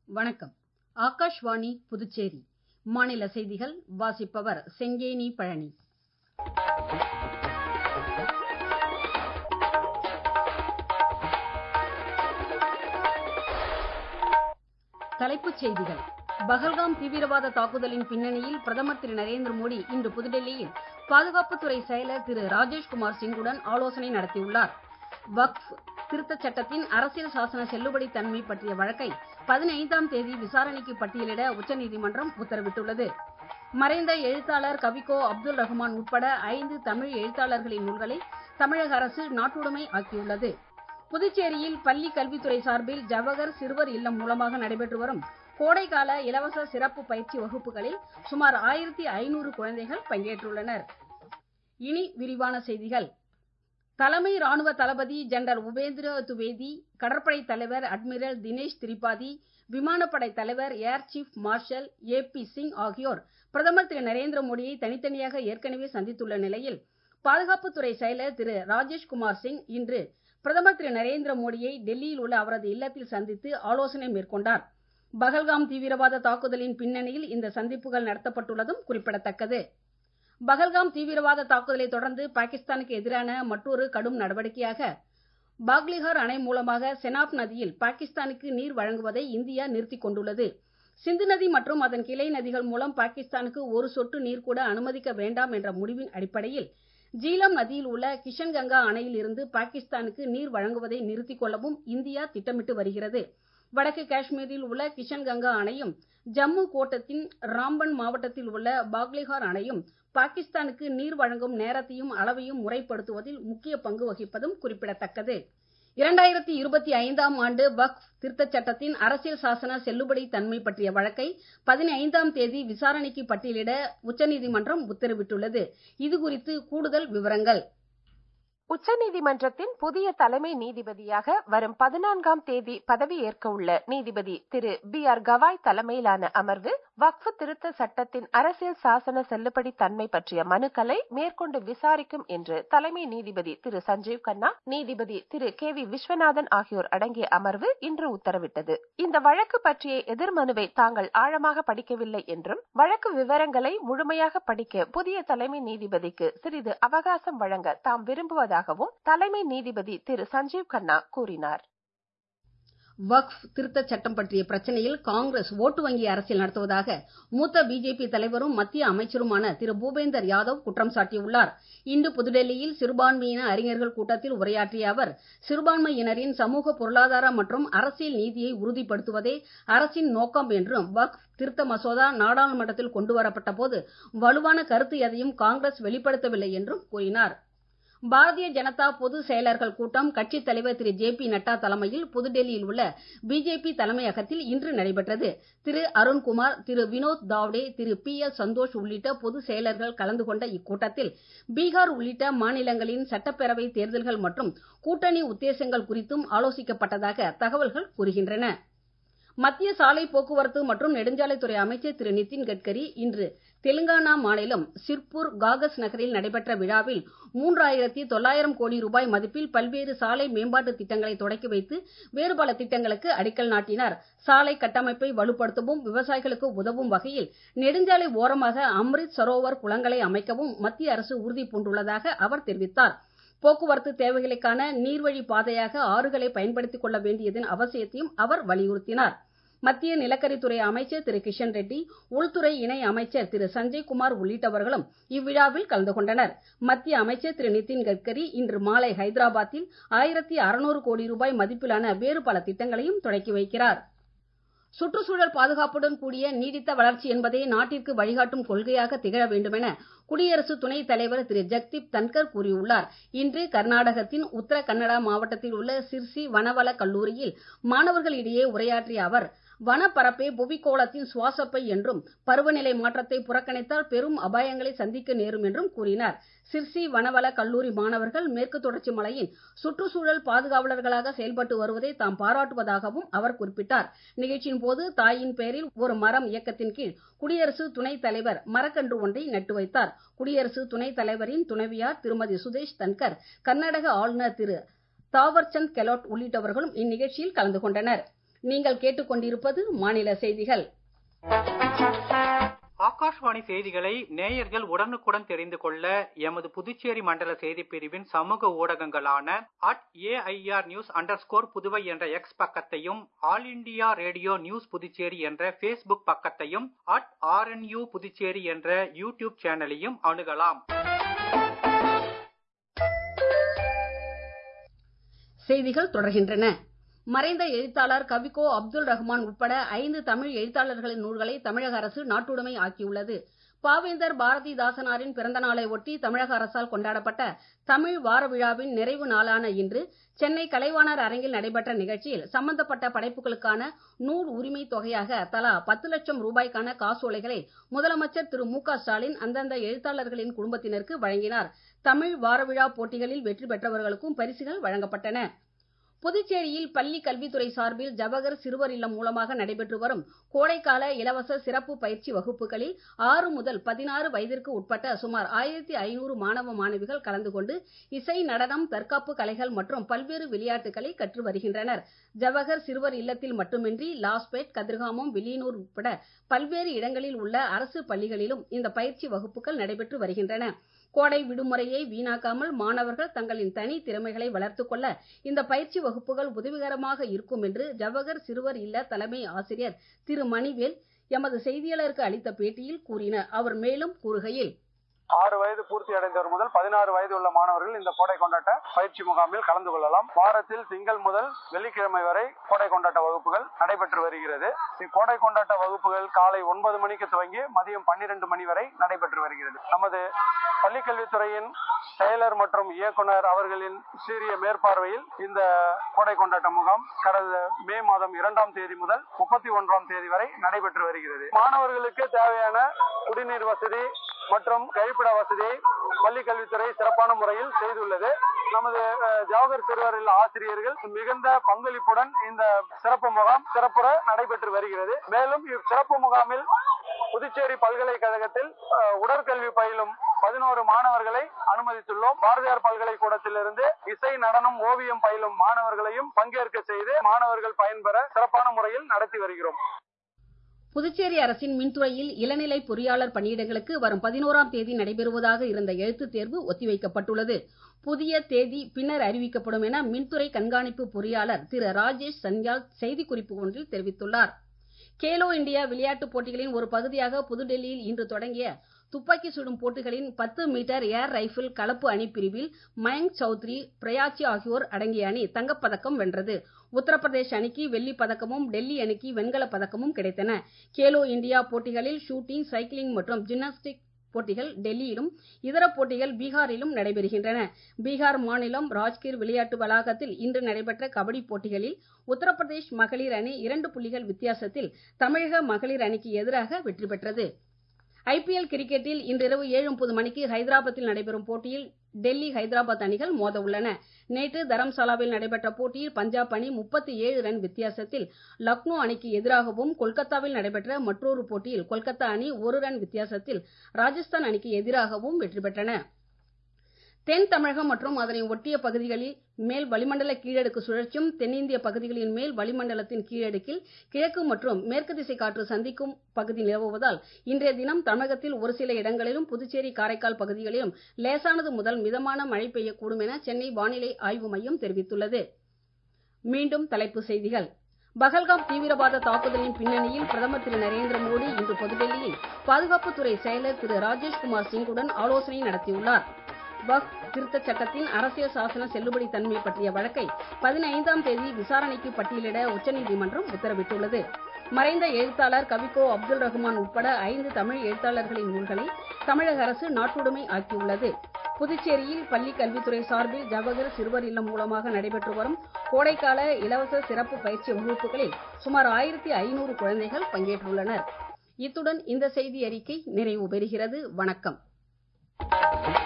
வணக்கம் ஆகாஷ்வாணி புதுச்சேரி மாநில செய்திகள் வாசிப்பவர் செங்கேனி பழனி தலைப்புச் செய்திகள் பகல்காம் தீவிரவாத தாக்குதலின் பின்னணியில் பிரதமர் திரு நரேந்திர மோடி இன்று புதுடெல்லியில் பாதுகாப்புத்துறை செயலர் திரு ராஜேஷ்குமார் சிங்குடன் ஆலோசனை நடத்தியுள்ளார் வக்ஃப் திருத்தச் சட்டத்தின் அரசியல் சாசன செல்லுபடி தன்மை பற்றிய வழக்கை பதினைந்தாம் தேதி விசாரணைக்கு பட்டியலிட உச்சநீதிமன்றம் உத்தரவிட்டுள்ளது மறைந்த எழுத்தாளர் கவிக்கோ அப்துல் ரஹ்மான் உட்பட ஐந்து தமிழ் எழுத்தாளர்களின் நூல்களை தமிழக அரசு நாட்டுடைமை ஆக்கியுள்ளது புதுச்சேரியில் பள்ளி கல்வித்துறை சார்பில் ஜவஹர் சிறுவர் இல்லம் மூலமாக நடைபெற்று வரும் கோடைக்கால இலவச சிறப்பு பயிற்சி வகுப்புகளில் சுமார் ஆயிரத்தி ஐநூறு குழந்தைகள் பங்கேற்றுள்ளனர் இனி விரிவான செய்திகள் தலைமை ராணுவ தளபதி ஜெனரல் உபேந்திர துவேதி கடற்படை தலைவர் அட்மிரல் தினேஷ் திரிபாதி விமானப்படை தலைவர் air chief marshal A P Singh ஆகியோர் பிரதமர் திரு நரேந்திர மோடியை தனித்தனியாக ஏற்கனவே சந்தித்துள்ள நிலையில் பாதுகாப்புத்துறை செயலர் திரு ராஜேஷ்குமார் சிங் இன்று பிரதமர் திரு நரேந்திர மோடியை டெல்லியில் உள்ள அவரது இல்லத்தில் சந்தித்து ஆலோசனை மேற்கொண்டார் பகல்காம் தீவிரவாத தாக்குதலின் பின்னணியில் இந்த சந்திப்புகள் நடத்தப்பட்டுள்ளதும் குறிப்பிடத்தக்கது பகல்காம் தீவிரவாத தாக்குதலை தொடர்ந்து பாகிஸ்தானுக்கு எதிரான மற்றொரு கடும் நடவடிக்கையாக பாக்லிஹார் அணை மூலமாக செனாப் நதியில் பாகிஸ்தானுக்கு நீர் வழங்குவதை இந்தியா நிறுத்திக் கொண்டுள்ளது சிந்து நதி மற்றும் அதன் கிளை நதிகள் மூலம் பாகிஸ்தானுக்கு ஒரு சொட்டு நீர் கூட அனுமதிக்க வேண்டாம் என்ற முடிவின் அடிப்படையில் ஜீலம் நதியில் உள்ள கிஷன் கங்கா அணையில் இருந்து பாகிஸ்தானுக்கு நீர் வழங்குவதை நிறுத்திக் கொள்ளவும் இந்தியா திட்டமிட்டு வருகிறது வடக்கு காஷ்மீரில் உள்ள கிஷன் கங்கா அணையும் ஜம்மு கோட்டத்தின் ராம்பன் மாவட்டத்தில் உள்ள பாக்லிஹார் அணையும் பாகிஸ்தானுக்கு நீர் வழங்கும் நேரத்தையும் அளவையும் முறைப்படுத்துவதில் முக்கிய பங்கு வகிப்பதும் குறிப்பிடத்தக்கது இரண்டாயிரத்தி இருபத்தி ஐந்தாம் ஆண்டு வக்ஃப் திருத்தச் சட்டத்தின் அரசியல் சாசன செல்லுபடி தன்மை பற்றிய வழக்கை பதினைந்தாம் தேதி விசாரணைக்கு பட்டியலிட உச்சநீதிமன்றம் உத்தரவிட்டுள்ளது இதுகுறித்து கூடுதல் விவரங்கள் உச்சநீதிமன்றத்தின் புதிய தலைமை நீதிபதியாக வரும் பதினான்காம் தேதி பதவியேற்க உள்ள நீதிபதி திரு பி ஆர் கவாய் தலைமையிலான அமர்வு வக்ஃபு திருத்த சட்டத்தின் அரசியல் சாசன செல்லுபடி தன்மை பற்றிய மனுக்களை மேற்கொண்டு விசாரிக்கும் என்று தலைமை நீதிபதி திரு சஞ்சீவ் கண்ணா நீதிபதி திரு கே வி விஸ்வநாதன் ஆகியோர் அடங்கிய அமர்வு இன்று உத்தரவிட்டது இந்த வழக்கு பற்றிய எதிர்மனுவை தாங்கள் ஆழமாக படிக்கவில்லை என்றும் வழக்கு விவரங்களை முழுமையாக படிக்க புதிய தலைமை நீதிபதிக்கு சிறிது அவகாசம் வழங்க தாம் விரும்புவதாக உள்ளதாகவும் தலைமை நீதிபதி திரு சஞ்சீவ் கண்ணா கூறினார் வக்ஃப் திருத்தச் சட்டம் பற்றிய பிரச்சனையில் காங்கிரஸ் ஓட்டு வங்கி அரசியல் நடத்துவதாக மூத்த பிஜேபி தலைவரும் மத்திய அமைச்சருமான திரு பூபேந்தர் யாதவ் குற்றம் சாட்டியுள்ளார் இன்று புதுடெல்லியில் சிறுபான்மையின அறிஞர்கள் கூட்டத்தில் உரையாற்றிய அவர் சிறுபான்மையினரின் சமூக பொருளாதார மற்றும் அரசியல் நீதியை உறுதிப்படுத்துவதே அரசின் நோக்கம் என்றும் வக்ஃப் திருத்த மசோதா நாடாளுமன்றத்தில் கொண்டுவரப்பட்ட போது வலுவான கருத்து எதையும் காங்கிரஸ் வெளிப்படுத்தவில்லை என்றும் கூறினார் பாரதிய ஜனதா பொது செயலர்கள் கூட்டம் கட்சித் தலைவர் திரு ஜே பி நட்டா தலைமையில் புதுடெல்லியில் உள்ள பிஜேபி தலைமையகத்தில் இன்று நடைபெற்றது திரு அருண்குமார் திரு வினோத் தாவ்டே திரு பி எல் சந்தோஷ் உள்ளிட்ட பொது செயலர்கள் கலந்து கொண்ட இக்கூட்டத்தில் பீகார் உள்ளிட்ட மாநிலங்களின் சட்டப்பேரவை தேர்தல்கள் மற்றும் கூட்டணி உத்தேசங்கள் குறித்தும் ஆலோசிக்கப்பட்டதாக தகவல்கள் கூறுகின்றன மத்திய சாலை போக்குவரத்து மற்றும் நெடுஞ்சாலைத்துறை அமைச்சர் திரு நிதின் கட்கரி இன்று தெலுங்கானா மாநிலம் சிர்பூர் காகஸ் நகரில் நடைபெற்ற விழாவில் மூன்றாயிரத்தி தொள்ளாயிரம் கோடி ரூபாய் மதிப்பில் பல்வேறு சாலை மேம்பாட்டு திட்டங்களை தொடக்கி வைத்து வேறு பல திட்டங்களுக்கு அடிக்கல் நாட்டினார் சாலை கட்டமைப்பை வலுப்படுத்தவும் விவசாயிகளுக்கு உதவும் வகையில் நெடுஞ்சாலை ஓரமாக அம்ரித் சரோவர் குளங்களை அமைக்கவும் மத்திய அரசு உறுதி பூண்டுள்ளதாக அவர் தெரிவித்தார் போக்குவரத்து தேவைகளுக்கான நீர்வழி பாதையாக ஆறுகளை பயன்படுத்திக் கொள்ள வேண்டியதன் அவசியத்தையும் அவர் வலியுறுத்தினார் மத்திய நிலக்கரித்துறை அமைச்சர் திரு கிஷன் ரெட்டி உள்துறை இணை அமைச்சர் திரு சஞ்சய்குமார் உள்ளிட்டவர்களும் இவ்விழாவில் கலந்து கொண்டனர் மத்திய அமைச்சர் திரு நிதின் கட்கரி இன்று மாலை ஹைதராபாத்தில் ஆயிரத்தி அறுநூறு கோடி ரூபாய் மதிப்பிலான வேறு பல திட்டங்களையும் தொடக்கி வைக்கிறார் சுற்றுச்சூழல் பாதுகாப்புடன் கூடிய நீடித்த வளர்ச்சி என்பதே நாட்டிற்கு வழிகாட்டும் கொள்கையாக திகழ வேண்டுமென குடியரசு துணைத் தலைவர் திரு ஜெக்தீப் தன்கர் கூறியுள்ளார் இன்று கர்நாடகத்தின் உத்தர கன்னடா மாவட்டத்தில் உள்ள சிர்சி வனவள கல்லூரியில் மாணவர்களிடையே உரையாற்றிய அவர் வனப்பரப்பே புவிக்கோளத்தின் சுவாசப்பை என்றும் பருவநிலை மாற்றத்தை புறக்கணித்தால் பெரும் அபாயங்களை சந்திக்க நேரும் என்றும் கூறினார் சிர்சி வனவள கல்லூரி மாணவர்கள் மேற்கு தொடர்ச்சி மலையின் சுற்றுச்சூழல் பாதுகாவலர்களாக செயல்பட்டு வருவதை தாம் பாராட்டுவதாகவும் அவர் குறிப்பிட்டார் நிகழ்ச்சியின் போது தாயின் பெயரில் ஒரு மரம் இயக்கத்தின் கீழ் குடியரசு துணைத் தலைவர் மரக்கன்று ஒன்றை நட்டு வைத்தார் குடியரசு துணைத் தலைவரின் துணைவியார் திருமதி சுதேஷ் தன்கர் கர்நாடக ஆளுநர் திரு தாவர்சந்த் கெலாட் உள்ளிட்டவர்களும் இந்நிகழ்ச்சியில் கலந்து கொண்டனர் நீங்கள் கேட்டுக்கொண்டிருப்பது மாநில செய்திகள் ஆகாஷ்வாணி செய்திகளை நேயர்கள் உடனுக்குடன் தெரிந்து கொள்ள எமது புதுச்சேரி மண்டல செய்திப் பிரிவின் சமூக ஊடகங்களான at AIR news under Puduvai என்ற எக்ஸ் பக்கத்தையும் All India Radio news Puducherry என்ற ஃபேஸ்புக் பக்கத்தையும் அட் ஆர்என்யூ புதுச்சேரி என்ற யூடியூப் சேனலையும் அணுகலாம் செய்திகள் தொடர்கின்றன மறைந்த எழுத்தாளர் கவிக்கோ அப்துல் ரஹ்மான் உட்பட ஐந்து தமிழ் எழுத்தாளர்களின் நூல்களை தமிழக அரசு நாட்டுடைமை ஆக்கியுள்ளது பாவேந்தர் பாரதிதாசனாரின் பிறந்த நாளை ஒட்டி தமிழக அரசால் கொண்டாடப்பட்ட தமிழ் வார விழாவின் நிறைவு நாளான இன்று சென்னை கலைவாணர் அரங்கில் நடைபெற்ற நிகழ்ச்சியில் சம்பந்தப்பட்ட படைப்புகளுக்கான நூல் உரிமை தொகையாக தலா பத்து லட்சம் ரூபாய்க்கான காசோலைகளை முதலமைச்சர் திரு மு க ஸ்டாலின் அந்தந்த எழுத்தாளர்களின் குடும்பத்தினருக்கு வழங்கினார் தமிழ் வார விழா போட்டிகளில் வெற்றி பெற்றவர்களுக்கும் பரிசுகள் வழங்கப்பட்டன புதுச்சேரியில் பள்ளி கல்வித்துறை சார்பில் ஜவஹர் சிறுவர் இல்லம் மூலமாக நடைபெற்று வரும் கோடைக்கால இலவச சிறப்பு பயிற்சி வகுப்புகளில் ஆறு முதல் பதினாறு வயதிற்கு உட்பட்ட சுமார் ஆயிரத்தி ஐநூறு மாணவ மாணவிகள் கலந்து கொண்டு இசை நடனம் தற்காப்பு கலைகள் மற்றும் பல்வேறு விளையாட்டுகளை கற்று வருகின்றனர் ஜவஹர் சிறுவர் இல்லத்தில் மட்டுமின்றி லாஸ்பேட் கதிர்காமம் வில்லியனூர் உட்பட பல்வேறு இடங்களில் உள்ள அரசு பள்ளிகளிலும் இந்த பயிற்சி வகுப்புகள் நடைபெற்று வருகின்றன கோடை விடுமுறையை வீணாக்காமல் மாணவர்கள் தங்களின் தனி திறமைகளை வளர்த்துக் கொள்ள இந்த பயிற்சி வகுப்புகள் உதவிகரமாக இருக்கும் என்று ஜவஹர் சிறுவர் இல்ல தலைமை ஆசிரியர் திரு மணிவேல் எமது செய்தியாளருக்கு அளித்த பேட்டியில் கூறினார் அவர் மேலும் கூறுகையில் ஆறு வயது பூர்த்தி அடைந்தவர் முதல் பதினாறு வயது உள்ள மாணவர்கள் இந்த கோடை கொண்டாட்ட பயிற்சி முகாமில் கலந்து கொள்ளலாம் வாரத்தில் திங்கள் முதல் வெள்ளிக்கிழமை வரை கோடை கொண்டாட்ட வகுப்புகள் நடைபெற்று வருகிறது இக்கோடை கொண்டாட்ட வகுப்புகள் காலை ஒன்பது மணிக்கு துவங்கி மதியம் பன்னிரண்டு மணி வரை நடைபெற்று வருகிறது நமது பள்ளிக்கல்வித்துறையின் செயலர் மற்றும் இயக்குனர் அவர்களின் சீரிய மேற்பார்வையில் இந்த கோடை கொண்டாட்ட முகாம் கடந்த மே மாதம் இரண்டாம் தேதி முதல் முப்பத்தி ஒன்றாம் தேதி வரை நடைபெற்று வருகிறது மாணவர்களுக்கு தேவையான குடிநீர் வசதி மற்றும் கழிப்பிட வசதியை பள்ளி கல்வித்துறை சிறப்பான முறையில் செய்துள்ளது நமது ஜவஹர் சிறுவரில் ஆசிரியர்கள் மிகுந்த பங்களிப்புடன் இந்த சிறப்பு முகாம் சிறப்புற நடைபெற்று வருகிறது மேலும் இச்சிறப்பு முகாமில் புதுச்சேரி பல்கலைக்கழகத்தில் உடற்கல்வி பயிலும் பதினோரு மாணவர்களை அனுமதித்துள்ளோம் பாரதியார் பல்கலைக்கூடத்திலிருந்து இசை நடனம் ஓவியம் பயிலும் மாணவர்களையும் பங்கேற்க செய்து மாணவர்கள் பயன்பெற சிறப்பான முறையில் நடத்தி வருகிறோம் புதுச்சேரி அரசின் மின்துறையில் இளநிலை பொறியாளர் பணியிடங்களுக்கு வரும் பதினோராம் தேதி நடைபெறுவதாக இருந்த எழுத்துத் தேர்வு ஒத்திவைக்கப்பட்டுள்ளது புதிய தேதி பின்னர் அறிவிக்கப்படும் என மின்துறை கண்காணிப்பு பொறியாளர் திரு ராஜேஷ் சன்யால் செய்திக்குறிப்பு ஒன்றில் தெரிவித்துள்ளார் கேலோ இந்தியா விளையாட்டுப் போட்டிகளின் ஒரு பகுதியாக புதுடெல்லியில் இன்று தொடங்கிய துப்பாக்கி சுடும் போட்டிகளின் பத்து மீட்டர் ஏர் ரைபிள் கலப்பு அணி பிரிவில் மயங்க் சௌத்ரி பிரயாச்சி ஆகியோர் அடங்கிய அணி தங்கப்பதக்கம் வென்றது உத்தரப்பிரதேஷ் அணிக்கு வெள்ளிப் பதக்கமும் டெல்லி அணிக்கு வெண்கலப் பதக்கமும் கிடைத்தன கேலோ இந்தியா போட்டிகளில் ஷூட்டிங் சைக்கிளிங் மற்றும் ஜிம்னாஸ்டிக் போட்டிகள் டெல்லியிலும் இதர போட்டிகள் பீகாரிலும் நடைபெறுகின்றன பீகார் மாநிலம் ராஜ்கீர் விளையாட்டு வளாகத்தில் இன்று நடைபெற்ற கபடி போட்டிகளில் உத்தரப்பிரதேஷ் மகளிர் அணி இரண்டு புள்ளிகள் வித்தியாசத்தில் தமிழக மகளிர் அணிக்கு எதிராக வெற்றி பெற்றது ஐபிஎல் கிரிக்கெட்டில் இன்றிரவு ஏழு முப்பது மணிக்கு ஹைதராபாத்தில் நடைபெறும் போட்டியில் டெல்லி ஹைதராபாத் அணிகள் மோத உள்ளன நேற்று தரம்சாலாவில் நடைபெற்ற போட்டியில் பஞ்சாப் அணி முப்பத்தி ஏழு ரன் வித்தியாசத்தில் லக்னோ அணிக்கு எதிராகவும் கொல்கத்தாவில் நடைபெற்ற மற்றொரு போட்டியில் கொல்கத்தா அணி ஒரு ரன் வித்தியாசத்தில் ராஜஸ்தான் அணிக்கு எதிராகவும் வெற்றி பெற்றன தென் தமிழகம் மற்றும் அதனை ஒட்டிய பகுதிகளில் மேல் வளிமண்டல கீழடுக்கு சுழற்சியும் தென்னிந்திய பகுதிகளின் மேல் வளிமண்டலத்தின் கீழடுக்கில் கிழக்கு மற்றும் மேற்கு திசை காற்று சந்திக்கும் பகுதி நிலவுவதால் இன்றைய தினம் தமிழகத்தில் ஒரு சில இடங்களிலும் புதுச்சேரி காரைக்கால் பகுதிகளிலும் லேசானது முதல் மிதமான மழை பெய்யக்கூடும் என சென்னை வானிலை ஆய்வு மையம் தெரிவித்துள்ளது மீண்டும் தலைப்புச் செய்திகள் பகல்காம் தீவிரவாத தாக்குதலின் பின்னணியில் பிரதமர் திரு நரேந்திர மோடி இன்று புதுடெல்லியில் பாதுகாப்புத்துறை செயலர் திரு ராஜேஷ்குமார் சிங்குடன் ஆலோசனை நடத்தியுள்ளார் வக்ஃப் திருத்தச் சட்டத்தின் அரசியல் சாசன செல்லுபடி தன்மை பற்றிய வழக்கை பதினைந்தாம் தேதி விசாரணைக்கு பட்டியலிட உச்சநீதிமன்றம் உத்தரவிட்டுள்ளது மறைந்த எழுத்தாளர் கவிக்கோ அப்துல் ரஹ்மான் உட்பட ஐந்து தமிழ் எழுத்தாளர்களின் நூல்களை தமிழக அரசு நாட்டுடைமை ஆக்கியுள்ளது புதுச்சேரியில் பள்ளி கல்வித்துறை சார்பில் ஜவஹர் சிறுவர் இல்லம் மூலமாக நடைபெற்று வரும் கோடைக்கால இலவச சிறப்பு பயிற்சி வகுப்புகளில் சுமார் ஆயிரத்தி ஐநூறு குழந்தைகள் பங்கேற்றுள்ளனர் இத்துடன் இந்த செய்தி அறிக்கை நிறைவு பெறுகிறது வணக்கம்